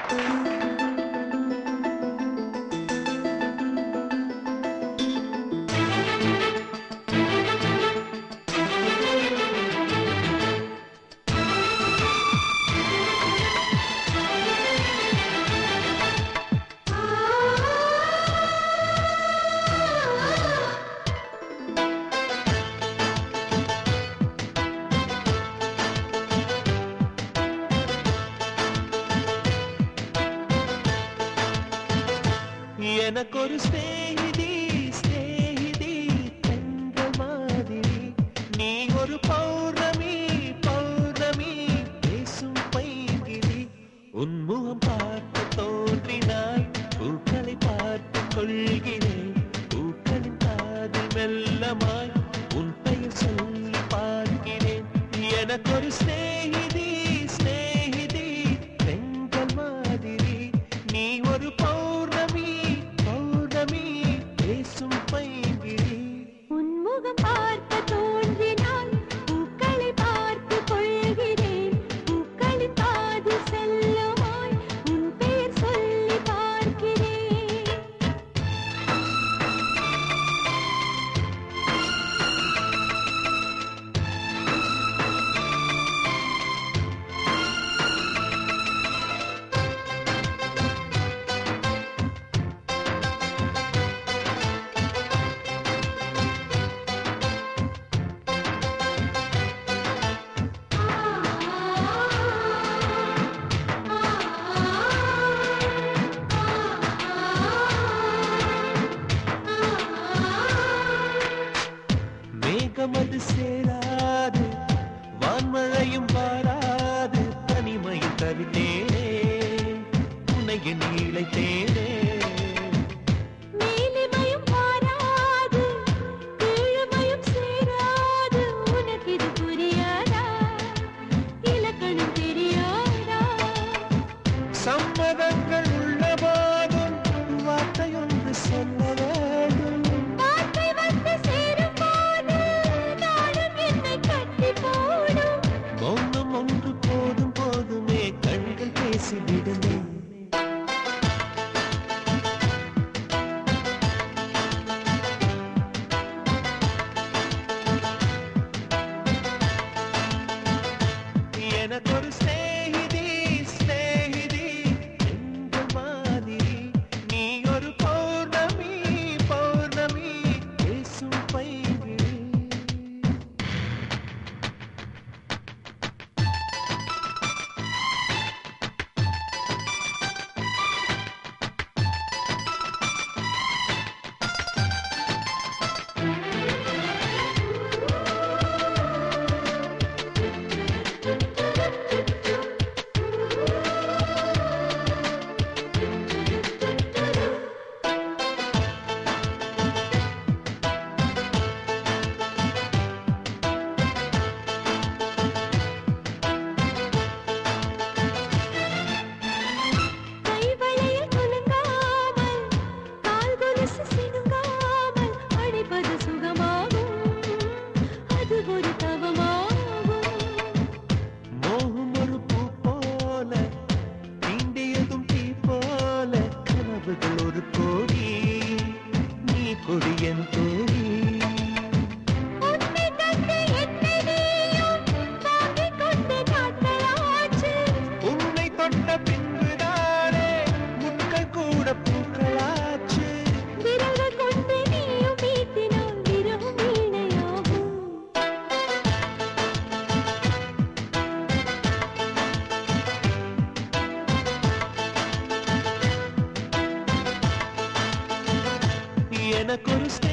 எனக்கொரு ஸ்நேகிதி ஸ்நேகிதி தங்க மாதிரி நீ ஒரு பௌர்ணமி பௌர்ணமி பேசும் பைங்கிடி உன்முகம் பார்த்து தோன்றினாய் பூக்களை பார்த்து கொள்கிறேன் பூக்களின் காதில் மெல்லமாய் உன் பெயர் சொல்லி பார்க்கிறேன் எனக்கொரு ஸ்நேகிதி ஸ்நேகிதி பெண்கள் மாதிரி நீ ஒரு பௌர்ணமி பௌர்ணமி பேசும் பைங்கிடி உன்முகம் பார்க்க தோன்றினால் பூக்களை பார்த்து கொள்கிறேன் பூக்களின் பாதி செல்லுமாய் உன் பெயர் சொல்லி பார்க்கிறேன் மேகமது சேராது வான்மழையும் வாராது தனிமையில் தவித்தேனே உனைய நீளைத்தேனே மேலிமையும் மாறாது கீழ்மையும் சேராது உனக்கு இது புரியாதா இலக்கணம் தெரியாதா சம்மதங்கள் உள்ள போதும் வார்த்தையொன்று சொல்ல வேண்டும் வார்த்தை வந்து சேரும் போது நாளும் என்னை கட்டி போடும் மௌனம் ஒன்று போதும் போதுமே கண்கள் பேசிவிடுமே எனக்கொரு ஸ்நேகிதி ஸ்நேகிதி எந்த மாதிரி நீ ஒரு பௌர்ணமி பௌர்ணமி பேசும் பைங்கிழி கைவளையில் குலுங்காமல் கால் கொலுசு சினுங்காமல் அழைப்பது சுகமாகும் அது ஒரு தவமாகும் மோகம் ஒரு பூ போல தீண்டியதும் தீ போல கனவுகள் ஒரு கோடி நீ கொடியன் தோழி உன்னை கண்டு என்னை நீயும் வாங்கிக் கொண்டு நாட்களாச்சு உன்னை தொட்ட பின்புதானே முட்கள் கூட பூக்களாச்சு விரல்கள் கொண்டு நீயும் வீட்டினால் விரவும் வீணையாகும் எனக்கொரு